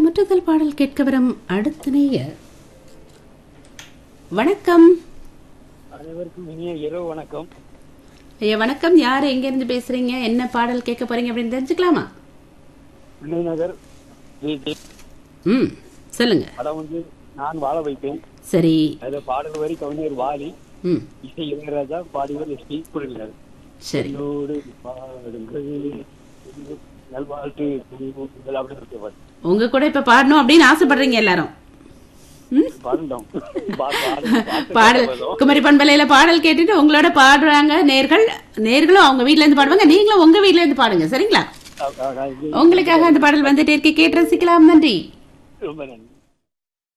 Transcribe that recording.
முற்றுதல் பாடல் கேட்க வரும் அடுத்த நேயர் வணக்கம் அனைவருக்கும் இனிய இரவு வணக்கம் ஐயா வணக்கம் யார் எங்க இருந்து பேசுறீங்க என்ன பாடல் கேட்க போறீங்க அப்படின்னு தெரிஞ்சுக்கலாமா விருதுநகர் வீட்டு ம் சொல்லுங்க படம் வந்து நான் வாழ வைப்பேன் சரி அதுல பாடல் வரி கவிஞர் வாலி ம் இசை இளையராஜா பாடியவர் எஸ் பி குழுவினர் சரி என்னோடு பாடுங்கள் நல்வாழ்த்து குழுவுகள் அப்படின்னு இருக்கு பாட்டு. உங்க கூட இப்ப பாடணும் அப்படின்னு ஆசைப்படுறீங்க எல்லாரும் ம் பாடுண்டோம் பா- பாடு- பாட்டு பாடல் கேட்க குமரி பண்பலையில பாடல் கேட்டுட்டு உங்களோட பாடுறாங்க நேர்கள் நேர்களும் அவங்க வீட்ல இருந்து பாடுவாங்க நீங்களும் உங்க வீட்ல இருந்து பாடுங்க சரிங்களா வரும். உங்களுக்காக அந்த பாடல் வந்துட்டே இருக்க கேட்டு ரசிக்கலாம் நன்றி ரொம்ப நன்றி